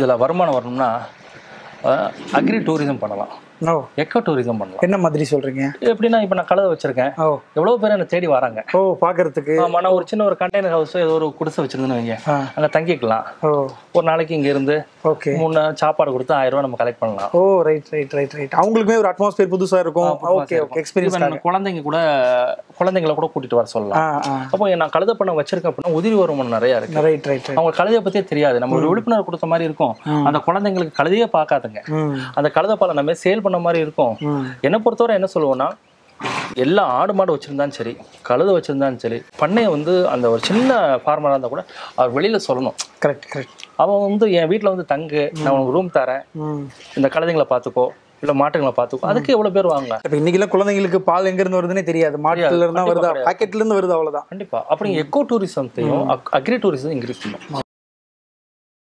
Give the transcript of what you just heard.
இதில் வருமானம் வரணும்னா அக்ரி டூரிசம் பண்ணலாம் ஓ எக்கோ டூரிசம் பண்ணலாம் என்ன மாதிரி சொல்றீங்க எப்படின்னா இப்போ நான் கழுதை வச்சிருக்கேன் ஓ எவ்வளோ பேர் என்னை தேடி வராங்க ஓ பார்க்கறதுக்கு ஆமா நான் ஒரு சின்ன ஒரு கண்டெய்னர் ஹவுஸ் ஏதோ ஒரு குடிசை வச்சிருந்தேன்னு வைங்க ஆ. அங்கே தங்கிக்கலாம் ஓ ஒரு நாளைக்கு இங்க இருந்து ஓகே மூணு நாள் சாப்பாடு கொடுத்து ஆயிரம் ரூபாய் நம்ம கலெக்ட் பண்ணலாம் oh right right right right அவங்களுக்குமே ஒரு அட்மாஸ்பியர் புதுசா இருக்கும் ஓகே ஓகே எக்ஸ்பீரியன்ஸ் Even குழந்தைங்க கூட குழந்தைங்கள கூட கூட்டிட்டு வர சொல்லலாம் ஆ ஆ அப்போ நான் கழுதை பண்ண வச்சிருக்கேன் அப்படின்னா உதிரி வருமானம் நிறைய இருக்கு ரைட் ரைட் ரைட் அவங்க கழுதையை பத்தியே தெரியாது நம்ம ஒரு விழிப்புணர்வு கொடுத்த மாதிரி இருக்கும் அந்த குழந்தைங்களுக்கு கழுதையே பார்க்காதுங்க ம் அந்த கழுதை பாலை நம்ம சேல் பண்ண மாதிரி இருக்கும் ம் என்னை பொறுத்தவரை என்ன சொல்லுவோம்னா எல்லா ஆடு மாடு வச்சிருந்தாலும் சரி கழுதை வச்சிருந்தாலும் சரி பண்ணையை வந்து அந்த ஒரு சின்ன ஃபார்மராக இருந்தால் கூட அவர் வெளியில சொல்லணும் கரெக்ட் கரெக்ட் அவன் வந்து என் வீட்டில் வந்து தங்கு நான் உனக்கு ரூம் தரேன் ம் இந்த கழுதைங்களை பார்த்துக்கோ இல்லை மாட்டுங்களை பார்த்துக்கோ அதுக்கு எவ்வளோ பேர் வாங்க இப்போ இன்னைக்கெல்லாம் குழந்தைங்களுக்கு பால் எங்க இருந்து வருதுன்னே தெரியாது மாட்டுல இருந்தா வருதா பாக்கெட்ல இருந்து வருது அவ்வளவுதான் கண்டிப்பா அப்புறம் எக்கோ டூரிசத்தையும் அக்ரி டூரிசம் இன்க்ரீஸ் பண்ணும்